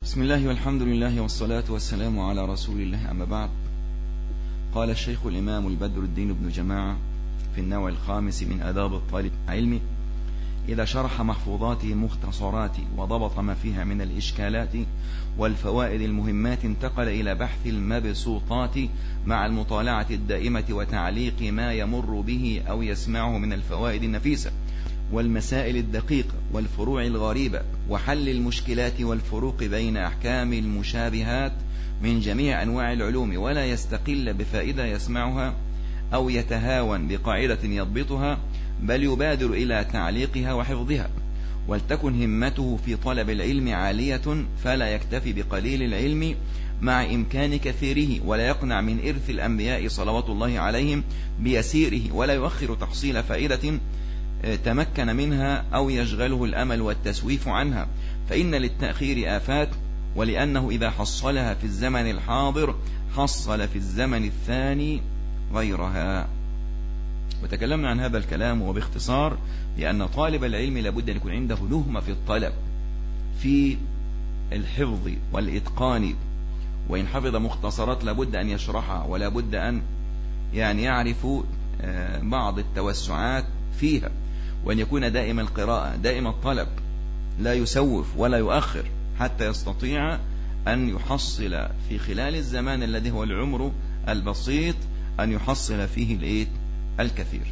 بسم الله والحمد لله والصلاة والسلام على رسول الله أما بعد قال الشيخ الإمام البدر الدين بن جماعة في النوع الخامس من أداب الطالب علمي إذا شرح محفوظات مختصرات وضبط ما فيها من الإشكالات والفوائد المهمات انتقل إلى بحث المبسوطات مع المطالعة الدائمة وتعليق ما يمر به أو يسمعه من الفوائد النفيسة والمسائل الدقيقة والفروع الغريبة وحل المشكلات والفروق بين أحكام المشابهات من جميع أنواع العلوم ولا يستقل بفائدة يسمعها أو يتهاون بقاعدة يضبطها بل يبادر إلى تعليقها وحفظها ولتكن همته في طلب العلم عالية فلا يكتفي بقليل العلم مع إمكان كثيره ولا يقنع من إرث الأنبياء صلوات الله عليهم بيسيره ولا يؤخر تحصيل فائدة تمكن منها أو يشغله الأمل والتسويف عنها فإن للتأخير آفات ولأنه إذا حصلها في الزمن الحاضر حصل في الزمن الثاني غيرها وتكلمنا عن هذا الكلام وباختصار لأن طالب العلم لابد أن يكون عنده نهمة في الطلب في الحفظ والإتقان وإن حفظ مختصرات لابد أن يشرحها ولا بد أن يعني يعرف بعض التوسعات فيها وأن يكون دائم القراءة دائم الطلب لا يسوف ولا يؤخر حتى يستطيع أن يحصل في خلال الزمان الذي هو العمر البسيط أن يحصل فيه الإيه الكثير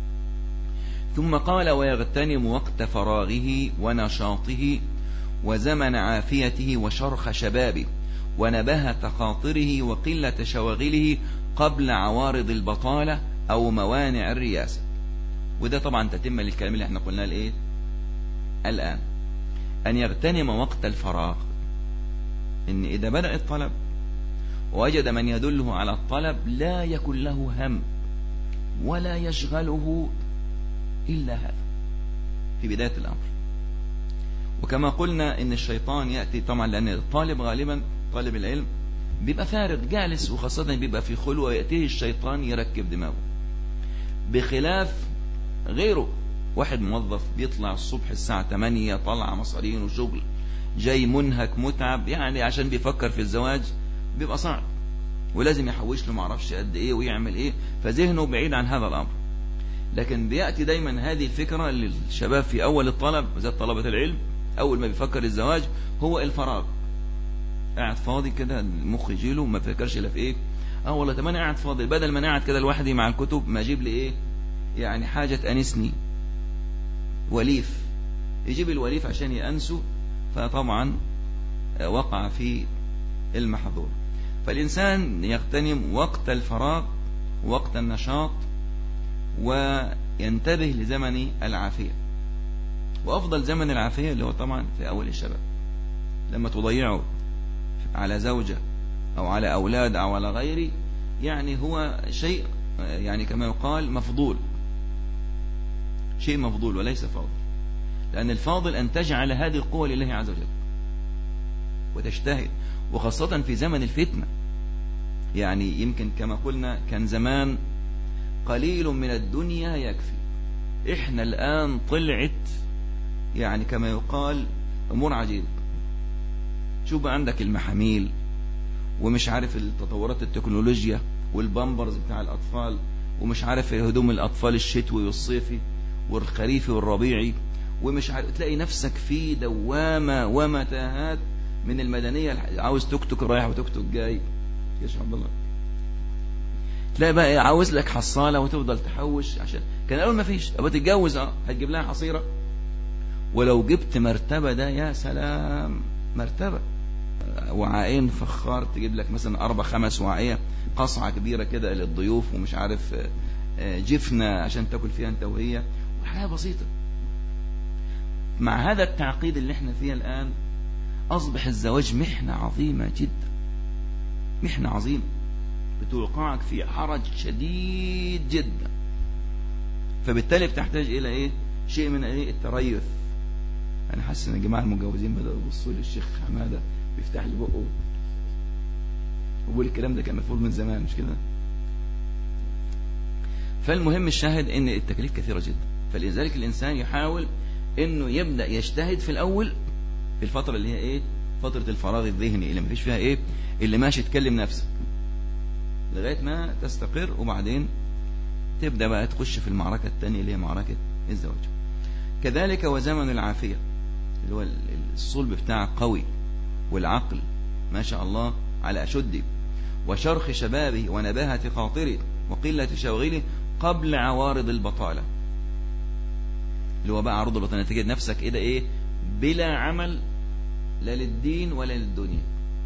ثم قال ويغتنم وقت فراغه ونشاطه وزمن عافيته وشرخ شبابه ونبهة خاطره وقلة شواغله قبل عوارض البطالة أو موانع الرياسة وده طبعا تتم للكلام اللي احنا قلناه الايه الآن أن يغتنم وقت الفراغ إن إذا بدأ الطلب ووجد من يدله على الطلب لا يكن له هم ولا يشغله إلا هذا في بداية الأمر وكما قلنا إن الشيطان يأتي طبعا لأن الطالب غالبا طالب العلم بيبقى فارغ جالس وخاصة بيبقى في خلوة يأتيه الشيطان يركب دماغه بخلاف غيره واحد موظف بيطلع الصبح الساعة 8 طلع مصارين وشغل جاي منهك متعب يعني عشان بيفكر في الزواج بيبقى صعب ولازم يحوش له معرفش قد ايه ويعمل ايه فذهنه بعيد عن هذا الامر لكن بيأتي دايما هذه الفكرة للشباب في اول الطلب زي طلبة العلم اول ما بيفكر الزواج هو الفراغ قاعد فاضي كده المخ يجيله ما بيفكرش الا في ايه اه والله طب انا قاعد فاضي بدل ما انا قاعد كده لوحدي مع الكتب ما اجيب لي ايه يعني حاجة تأنسني وليف يجيب الوليف عشان يأنسه فطبعا وقع في المحظور فالإنسان يغتنم وقت الفراغ وقت النشاط وينتبه لزمن العافية وأفضل زمن العافية اللي هو طبعا في أول الشباب لما تضيعه على زوجة أو على أولاد أو على غيره يعني هو شيء يعني كما يقال مفضول شيء مفضول وليس فاضل لأن الفاضل أن تجعل هذه القوة لله عز وجل وتجتهد وخاصة في زمن الفتنة يعني يمكن كما قلنا كان زمان قليل من الدنيا يكفي احنا الآن طلعت يعني كما يقال أمور عجيبة شوف بقى عندك المحاميل ومش عارف التطورات التكنولوجيا والبامبرز بتاع الأطفال ومش عارف هدوم الأطفال الشتوي والصيفي والخريفي والربيعي ومش عارف تلاقي نفسك في دوامة ومتاهات من المدنية عاوز توك توك رايح وتوك توك جاي يا شيخ عبد الله تلاقي بقى عاوز لك حصالة وتفضل تحوش عشان كان أول ما فيش أبغى تتجوز اه هتجيب لها حصيرة ولو جبت مرتبة ده يا سلام مرتبة وعاءين فخار تجيب لك مثلا أربع خمس وعية قصعة كبيرة كده للضيوف ومش عارف جفنة عشان تاكل فيها انت وهي حياة بسيطة مع هذا التعقيد اللي احنا فيه الآن أصبح الزواج محنة عظيمة جدا محنة عظيمة بتوقعك في حرج شديد جدا فبالتالي بتحتاج إلى إيه شيء من إيه التريث أنا حاسس إن الجماعة المجوزين بدأوا يبصوا لي الشيخ حمادة بيفتح لي بقه وبقول الكلام ده كان مفروض من زمان مش كده فالمهم الشاهد ان التكاليف كثيرة جدا فلذلك الانسان يحاول انه يبدأ يجتهد في الاول في الفترة اللي هي ايه فترة الفراغ الذهني اللي مفيش فيها ايه اللي ماشي تكلم نفسك لغاية ما تستقر وبعدين تبدأ بقى تخش في المعركة الثانية اللي هي معركة الزواج كذلك وزمن العافية اللي هو الصلب بتاعك قوي والعقل ما شاء الله على أشده وشرخ شبابه ونباهة خاطره وقلة شوغله قبل عوارض البطالة اللي هو بقى عرض البطالة تجد نفسك إيه ده إيه بلا عمل لا للدين ولا للدنيا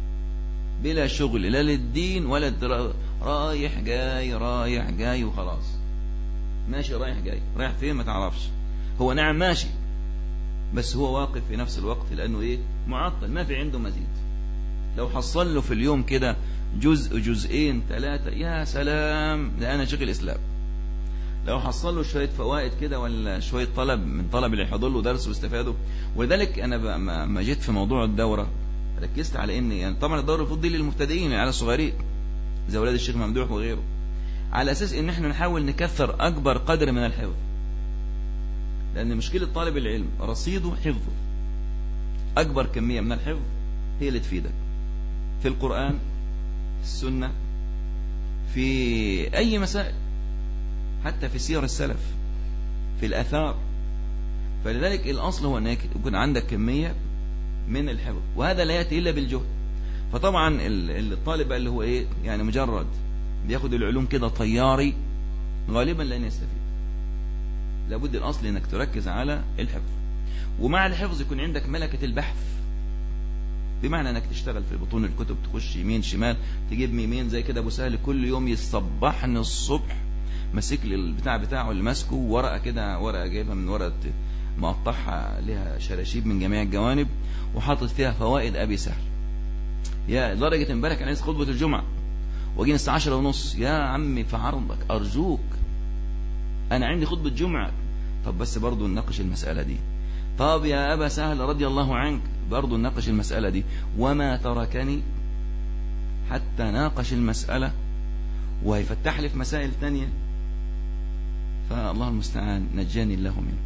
بلا شغل لا للدين ولا الدرا... رايح جاي رايح جاي وخلاص ماشي رايح جاي رايح فين ما تعرفش هو نعم ماشي بس هو واقف في نفس الوقت لأنه إيه معطل ما في عنده مزيد لو حصل له في اليوم كده جزء جزئين ثلاثة يا سلام ده أنا شيخ الإسلام لو حصل له شوية فوائد كده ولا شوية طلب من طلب اللي يحضر له درس واستفاده ولذلك أنا ما جيت في موضوع الدورة ركزت على إن يعني طبعا الدورة المفروض دي للمبتدئين يعني على الصغيرين زي أولاد الشيخ ممدوح وغيره على أساس إن إحنا نحاول نكثر أكبر قدر من الحفظ لأن مشكلة طالب العلم رصيده حفظه أكبر كمية من الحفظ هي اللي تفيدك في القرآن في السنة في أي مسائل حتى في سير السلف في الأثار فلذلك الأصل هو أنك يكون عندك كمية من الحفظ وهذا لا يأتي إلا بالجهد فطبعا الطالب اللي هو إيه يعني مجرد بياخد العلوم كده طياري غالبا لن يستفيد لابد الأصل أنك تركز على الحفظ ومع الحفظ يكون عندك ملكة البحث بمعنى انك تشتغل في بطون الكتب تخش يمين شمال تجيب يمين زي كده ابو سهل كل يوم يصبحني الصبح ماسك لي البتاع بتاعه اللي ماسكه ورقه كده ورقه جايبها من ورقه مقطعها لها شراشيب من جميع الجوانب وحاطط فيها فوائد ابي سهل يا لدرجه امبارح كان عايز خطبه الجمعه وجينا الساعه 10 ونص يا عمي في عرضك ارجوك انا عندي خطبه جمعه طب بس برضه نناقش المساله دي طب يا ابا سهل رضي الله عنك برضه نناقش المساله دي وما تركني حتى ناقش المساله ويفتح لي في مسائل تانية فالله المستعان نجاني الله منه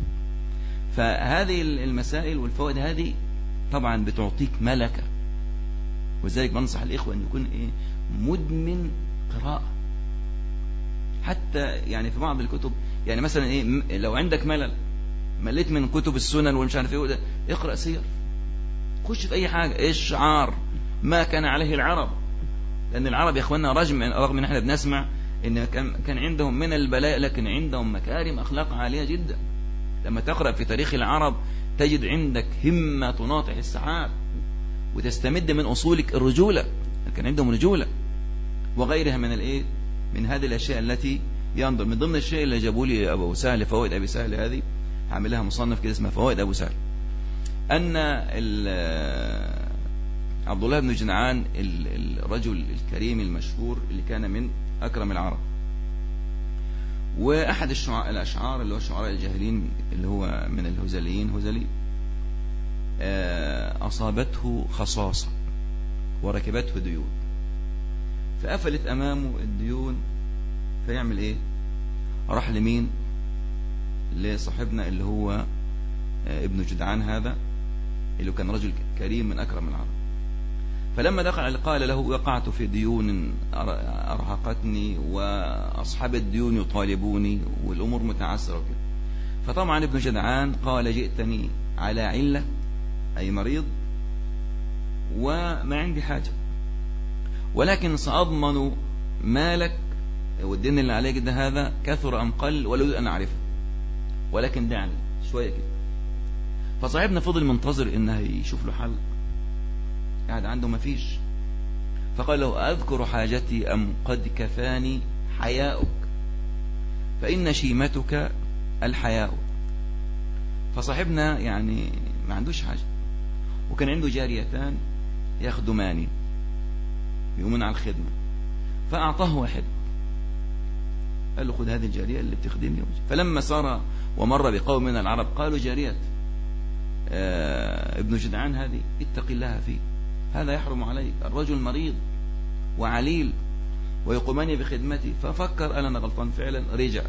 فهذه المسائل والفوائد هذه طبعا بتعطيك ملكة ولذلك بنصح الإخوة أن يكون إيه مدمن قراءة حتى يعني في بعض الكتب يعني مثلا إيه لو عندك ملل مليت من كتب السنن والمش عارف ايه اقرأ سير خش في أي حاجة إشعار ما كان عليه العرب لأن العرب يا إخواننا رغم رغم إن إحنا بنسمع إن كان كان عندهم من البلاء لكن عندهم مكارم أخلاق عالية جدا لما تقرأ في تاريخ العرب تجد عندك همة تناطح السحاب وتستمد من أصولك الرجولة كان عندهم رجولة وغيرها من الإيه من هذه الأشياء التي ينظر من ضمن الشيء اللي جابوا لي أبو سهل فوائد أبي سهل هذه هعملها مصنف كده اسمها فوائد أبو سهل أن عبد الله بن جنعان الرجل الكريم المشهور اللي كان من أكرم العرب وأحد الأشعار اللي هو الشعراء الجاهلين اللي هو من الهزليين هزلي أصابته خصاصة وركبته ديون فقفلت أمامه الديون فيعمل إيه راح لمين لصاحبنا اللي هو ابن جدعان هذا اللي كان رجل كريم من أكرم العرب فلما دخل قال له وقعت في ديون أرهقتني وأصحاب الديون يطالبوني والأمور متعسرة وكده فطبعا ابن جدعان قال جئتني على علة أي مريض وما عندي حاجة ولكن سأضمن مالك والدين اللي عليك ده هذا كثر أم قل ولا أريد أن أعرفه ولكن دعني شوية كده فصاحبنا فضل منتظر إنه يشوف له حل قاعد عنده ما فيش فقال له أذكر حاجتي أم قد كفاني حياؤك فإن شيمتك الحياء فصاحبنا يعني ما عندوش حاجة وكان عنده جاريتان يخدماني يؤمن على الخدمة فأعطاه واحد قال له خذ هذه الجارية اللي بتخدمني فلما صار ومر بقوم من العرب قالوا جارية آه ابن جدعان هذه اتق الله فيه هذا يحرم عليك الرجل مريض وعليل ويقومني بخدمتي ففكر أنا غلطان فعلا رجع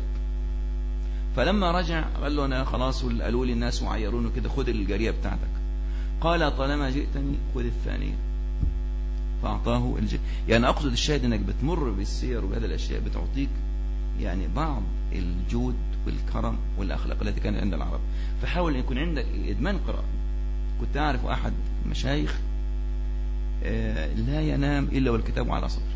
فلما رجع قال له أنا خلاص قالوا لي الناس وعيرونه كده خد الجارية بتاعتك قال طالما جئتني خذ الثانية فأعطاه الج... يعني أقصد الشاهد أنك بتمر بالسير وبهذه الأشياء بتعطيك يعني بعض الجود والكرم والأخلاق التي كانت عند العرب فحاول أن يكون عندك إدمان قراءة كنت أعرف أحد المشايخ آه، لا ينام إلا والكتاب على صدر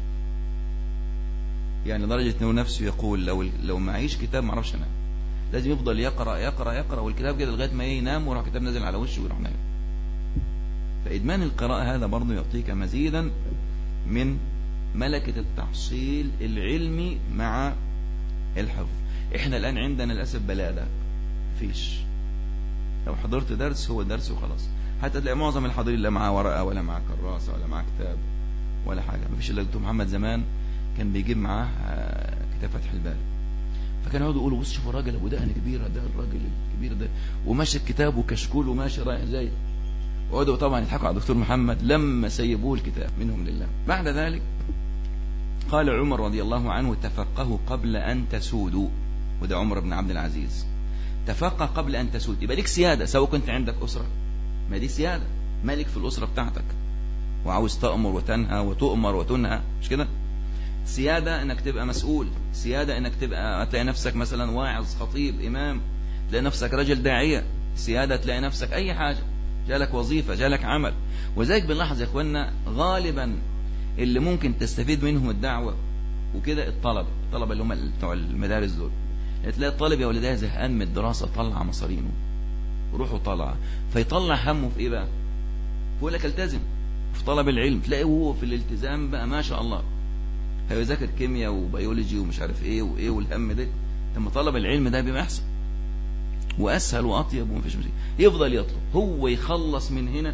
يعني درجة أنه نفسه يقول لو لو معيش كتاب ما اعرفش أنام لازم يفضل يقرأ يقرأ يقرأ والكتاب كده لغاية ما ينام ويروح الكتاب نازل على وشه ويروح نايم فإدمان القراءة هذا برضه يعطيك مزيدا من ملكة التحصيل العلمي مع الحفظ احنا الآن عندنا للأسف بلادة فيش لو حضرت درس هو درس وخلاص حتى تلاقي معظم الحاضرين لا معاه ورقة ولا معاه كراسة ولا معاه كتاب ولا حاجة ما فيش إلا دكتور محمد زمان كان بيجيب معاه آه، كتاب فتح الباري فكان يقعدوا يقولوا بص شوف الراجل ابو دقن كبيره ده الراجل الكبير ده وماشي الكتاب وكشكول وماشي رايح زي وقعدوا طبعا يضحكوا على الدكتور محمد لما سيبوه الكتاب منهم لله بعد ذلك قال عمر رضي الله عنه تفقهوا قبل أن تسودوا وده عمر بن عبد العزيز تفقه قبل أن تسود يبقى ليك سيادة سواء كنت عندك أسرة ما دي سيادة مالك في الأسرة بتاعتك وعاوز تأمر وتنهى وتؤمر وتنهى مش كده سيادة انك تبقى مسؤول سيادة انك تبقى تلاقي نفسك مثلا واعظ خطيب امام تلاقي نفسك رجل داعية سيادة تلاقي نفسك اي حاجة جالك وظيفة جالك عمل وذلك بنلاحظ يا اخوانا غالبا اللي ممكن تستفيد منهم الدعوة وكده الطلبة الطلبة اللي هم بتوع المدارس دول تلاقي الطالب يا ولدها زهقان من الدراسة طلع مصارينه وروحه طلع فيطلع همه في ايه بقى يقول لك التزم في طلب العلم تلاقي هو في الالتزام بقى ما شاء الله هيذاكر كيمياء وبيولوجي ومش عارف ايه وايه والهم ده لما طلب العلم ده بما احسن واسهل واطيب ومفيش مشكله يفضل يطلب هو يخلص من هنا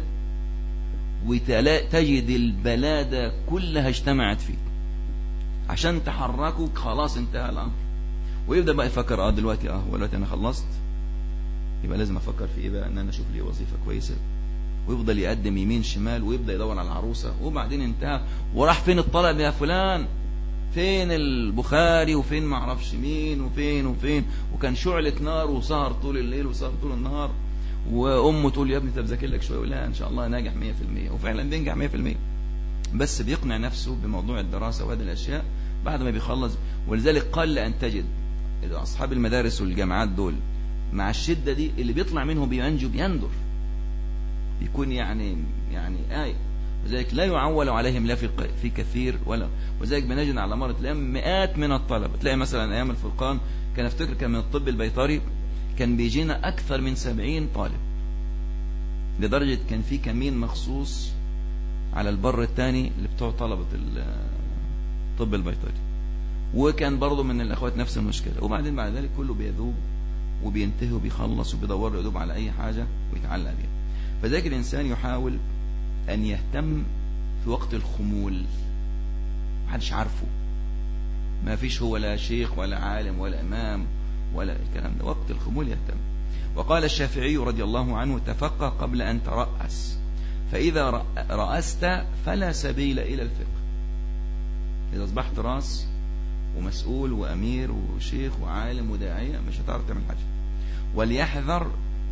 وتجد البلادة كلها اجتمعت فيه عشان تحركوا خلاص انتهى الامر ويبدا بقى يفكر اه دلوقتي اه دلوقتي انا خلصت يبقى لازم افكر في ايه بقى ان انا اشوف لي وظيفه كويسه ويفضل يقدم يمين شمال ويبدا يدور على العروسه وبعدين انتهى وراح فين الطلب يا فلان فين البخاري وفين ما اعرفش مين وفين وفين وكان شعلة نار وسهر طول الليل وسهر طول النهار وامه تقول يا ابني طب ذاكر لك شويه لا ان شاء الله ناجح 100% وفعلا بينجح 100% بس بيقنع نفسه بموضوع الدراسه وهذه الاشياء بعد ما بيخلص ولذلك قل ان تجد اصحاب المدارس والجامعات دول مع الشده دي اللي بيطلع منهم بينجو بيندر يكون يعني يعني آية وذلك لا يعول عليهم لا في في كثير ولا وذلك بنجد على مرة الأيام مئات من الطلبة تلاقي مثلا أيام الفرقان كان افتكر كان من الطب البيطري كان بيجينا أكثر من سبعين طالب لدرجة كان في كمين مخصوص على البر الثاني اللي بتوع طلبة الطب البيطري وكان برضه من الأخوات نفس المشكلة وبعدين بعد ذلك كله بيذوب وبينتهي وبيخلص وبيدور يدوب على أي حاجة ويتعلق بيها فذلك الإنسان يحاول أن يهتم في وقت الخمول محدش عارفه ما فيش هو لا شيخ ولا عالم ولا إمام ولا الكلام ده وقت الخمول يهتم وقال الشافعي رضي الله عنه تفقه قبل أن ترأس فإذا رأست فلا سبيل إلى الفقه إذا أصبحت راس ومسؤول وأمير وشيخ وعالم وداعية مش هتعرف تعمل حاجة وليحذر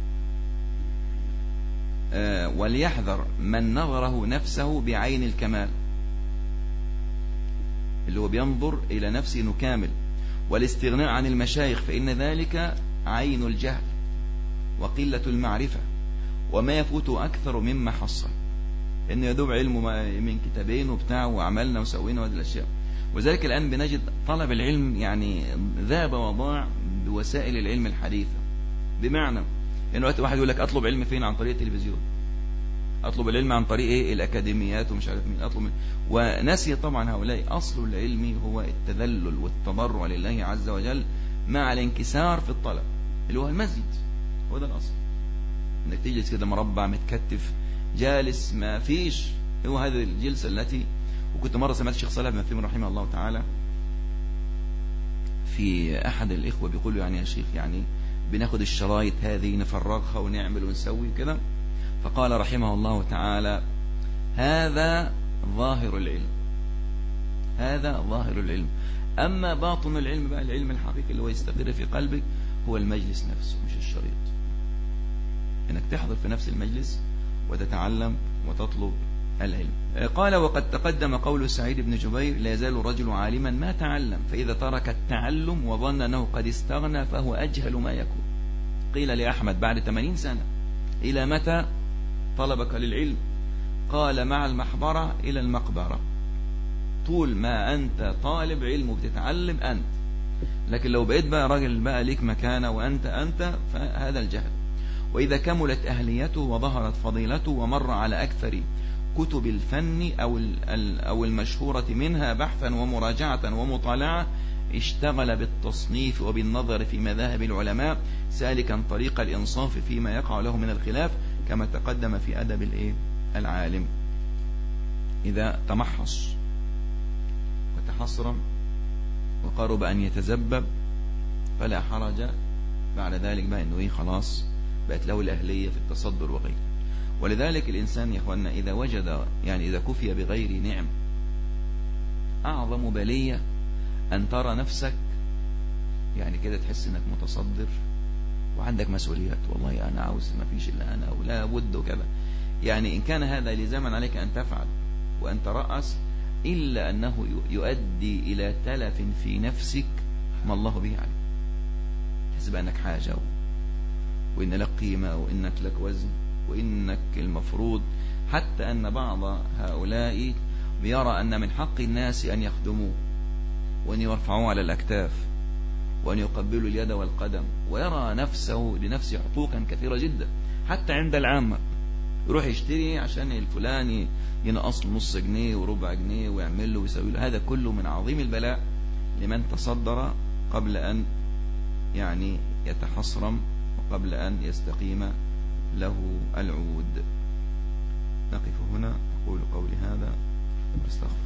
آه، وليحذر من نظره نفسه بعين الكمال اللي هو بينظر إلى نفسه إنه كامل والاستغناء عن المشايخ فإن ذلك عين الجهل وقلة المعرفة وما يفوت أكثر مما حصل إنه يدوب علمه من كتابين وبتاع وعملنا وسوينا وهذه الأشياء وذلك الآن بنجد طلب العلم يعني ذاب وضاع بوسائل العلم الحديثة بمعنى يعني وقت واحد يقول لك اطلب علم فين عن طريق التلفزيون اطلب العلم عن طريق ايه الاكاديميات ومش عارف مين اطلب من ونسي طبعا هؤلاء اصل العلم هو التذلل والتضرع لله عز وجل مع الانكسار في الطلب اللي هو المسجد هو ده الاصل انك تجلس كده مربع متكتف جالس ما فيش هو هذه الجلسه التي وكنت مره سمعت الشيخ صالح بن فيم رحمه الله تعالى في احد الاخوه بيقول يعني يا شيخ يعني بناخد الشرايط هذه نفرغها ونعمل ونسوي كده فقال رحمه الله تعالى هذا ظاهر العلم هذا ظاهر العلم أما باطن العلم بقى العلم الحقيقي اللي هو يستقر في قلبك هو المجلس نفسه مش الشريط انك تحضر في نفس المجلس وتتعلم وتطلب العلم قال وقد تقدم قول سعيد بن جبير لا يزال الرجل عالما ما تعلم فإذا ترك التعلم وظن أنه قد استغنى فهو أجهل ما يكون قيل لأحمد بعد 80 سنة إلى متى طلبك للعلم قال مع المحبرة إلى المقبرة طول ما أنت طالب علم وبتتعلم أنت لكن لو بقيت بقى راجل بقى ليك مكانة وأنت أنت فهذا الجهل وإذا كملت أهليته وظهرت فضيلته ومر على أكثر كتب الفن أو أو المشهورة منها بحثا ومراجعة ومطالعة اشتغل بالتصنيف وبالنظر في مذاهب العلماء سالكا طريق الإنصاف فيما يقع له من الخلاف كما تقدم في أدب الإيه العالم إذا تمحص وتحصرم وقرب أن يتزبب فلا حرج بعد ذلك بقى أنه إيه خلاص بقت له الأهلية في التصدر وغيره ولذلك الإنسان يا أخوانا إذا وجد يعني إذا كفي بغير نعم أعظم بلية أن ترى نفسك يعني كده تحس أنك متصدر وعندك مسؤوليات والله أنا عاوز ما فيش إلا أنا ولا بد وكذا يعني إن كان هذا لزاما عليك أن تفعل وأن ترأس إلا أنه يؤدي إلى تلف في نفسك ما الله به عليك تحس بأنك حاجة وإن لك قيمة وإنك لك وزن وإنك المفروض حتى أن بعض هؤلاء يرى أن من حق الناس أن يخدموه وأن يرفعوه على الأكتاف وأن يقبلوا اليد والقدم ويرى نفسه لنفسه حقوقا كثيرة جدا حتى عند العامة يروح يشتري عشان الفلاني ينقص له نص جنيه وربع جنيه ويعمل له ويسوي له هذا كله من عظيم البلاء لمن تصدر قبل أن يعني يتحصرم وقبل أن يستقيم له العود نقف هنا أقول قولي هذا واستغفر